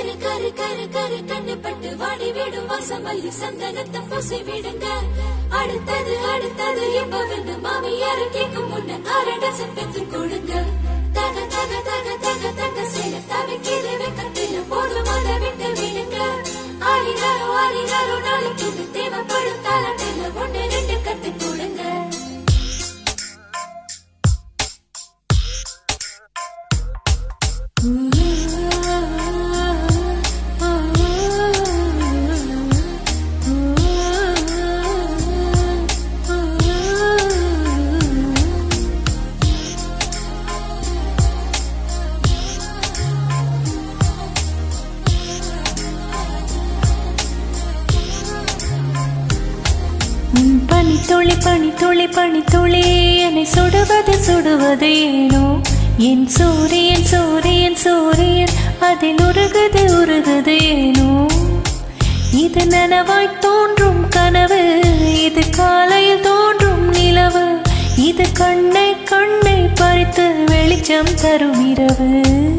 கரு கரு கரு கரு கண்ணுப்பட்டு வாடி விடும் வாசமல்லி சந்தனத்தை பூசி விடுங்க அடுத்தது அடுத்தது எப்ப வந்து மாமியார கேட்கும் முன்ன அரடசம் பெற்று கொடுங்க தக தக தக தக தக சேல தவிக்கிது வெக்கத்தில் போதும் அதை விட்டு விடுங்க ஆரினாரோ ஆரினாரோ நாளைக்கு இது தேவைப்படும் தாலாட்டில் ஒன்று ரெண்டு கத்து கொடுங்க உன் பனித்துளி பனித்துளி பனித்துளி என்னை சுடுவது சுடுவது ஏனோ என் சூரியன் சூரியன் சூரியன் அதில் உருகுது உருகுது ஏனோ இது நனவாய் தோன்றும் கனவு இது காலையில் தோன்றும் நிலவு இது கண்ணை கண்ணை பறித்து வெளிச்சம் தரும் இரவு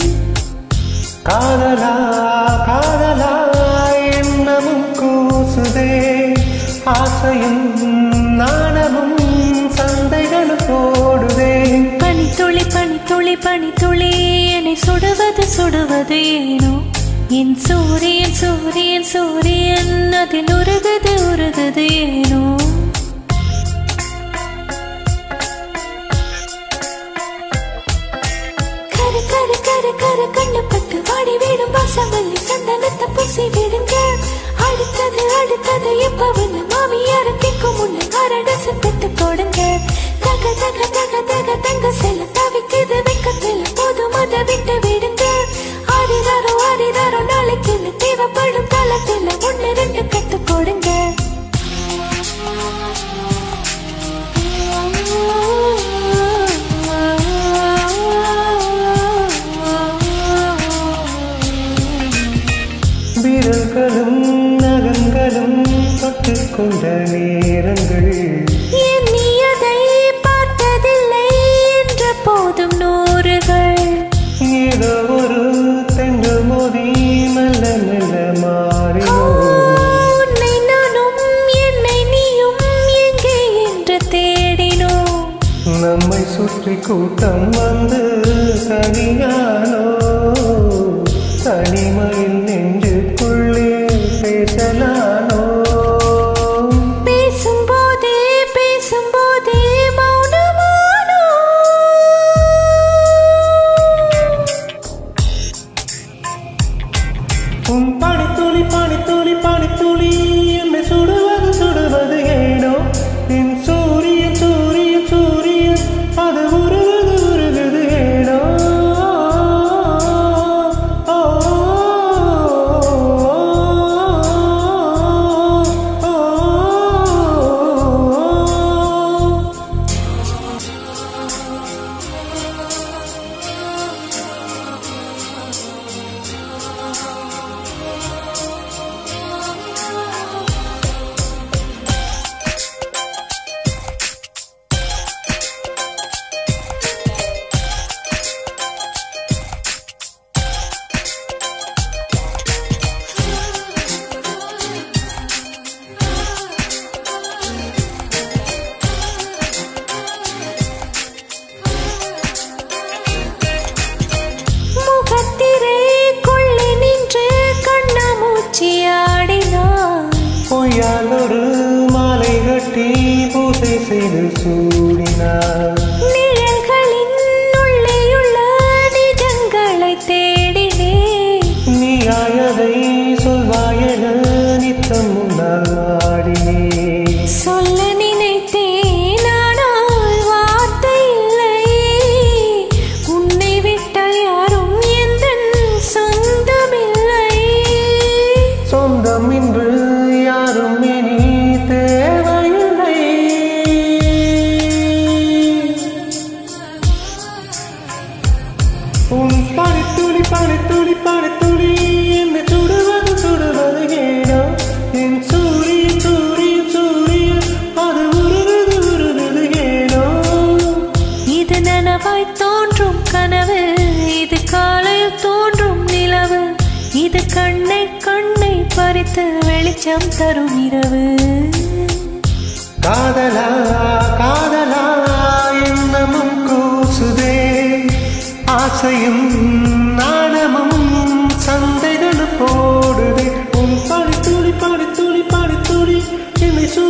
காதலா காதலா எண்ணமும் கூசுதே ஆசையும் நாணமும் சந்தைகள் போடுதே பனித்துளி பனித்துளி பனித்துளி என்னை சுடுவது சுடுவது ஏனோ என் சூரியன் சூரியன் சூரியன் அதில் உருகுது உருகுது ஏனோ கரு கரு கரு கரு கண்ணு பட்டு வாடி விடும் வாசமல்லி சந்தனத்தை பூசி விடுங்க அடுத்தது அடுத்தது எப்ப வந்து மாமியார கேட்கும் முன்ன அரடசு பெத்து கொடுங்க தக தக தக தக தங்க செல்ல தவிக்குது வெக்கத்தில் போதும் அதை விட்டு விடுங்க ஆரிராரோ ஆரிராரோ நாளைக்கு இது தேவைப்படும் காலத்தில் ஒன்று ரெண்டு கத்து கொடுங்க விரல்களும் நகங்களும் தொட்டுக்கொண்ட நேரங்கள் எண்ணியதை பார்த்ததில்லை என்ற போதும் நூறுகள் ஏதோ ஒரு தென்றல் மோதி மெல்ல மெல்ல மாறினோ உன்னை நானும் என்னை நீயும் எங்கே என்று தேடினோம் நம்மை சுற்றி கூட்டம் வந்து தனியானோ தனிமையில் நெஞ்சுக்குள்ளே பேசலானோ பேசும்போதே பேசும்போதே மௌனமானோ உன் பனித்துளி பனித்துளி பனித்துளி என்னை சுடுவது சுடுவது ஏனோ என் சூரியன் சூரியன் சூரியன் அது உருகுது உருகுது ஏனோ ஓ, ஓ, ஓ, ஓ. முகத்திரை கொள்ளி நின்று கண்ணாமூச்சி ஆடினான் பொய்யால் ஒரு மாலை கட்டி பூசை செய்து சூடினார் நிழல்களின் உள்ளேயுள்ள நிஜங்களை தேடினேன் நீயாயதை சொல்வாயென நித்தம் முன்னால் மாடினே சொல்ல நினைத்தேன் ஆனால் வார்த்தை இல்லை உன்னை விட்டால் யாரும் எந்த சொந்தமில்லை சொந்தம் இன்று யாரும் இனி தேவையில்லை உன் பனித்துளி பனித்துளி பனித்துளி என்னை சுடுவது சுடுவது ஏனோ என் சூரியன் சூரியன் சூரியன் அது உருகுது உருகுது ஏனோ இது நனவாய் தோன்றும் கனவு இது காலையில் தோன்றும் நிலவு இது கண் பறித்து வெளிச்சம் தரும் இரவு காதலா காதலா எண்ணமும் கூசுதே ஆசையும் நாணமும் சந்தைகள் போடுதே உன் பாடி துளி பாடி துளி பாடி துளி என்னை சூ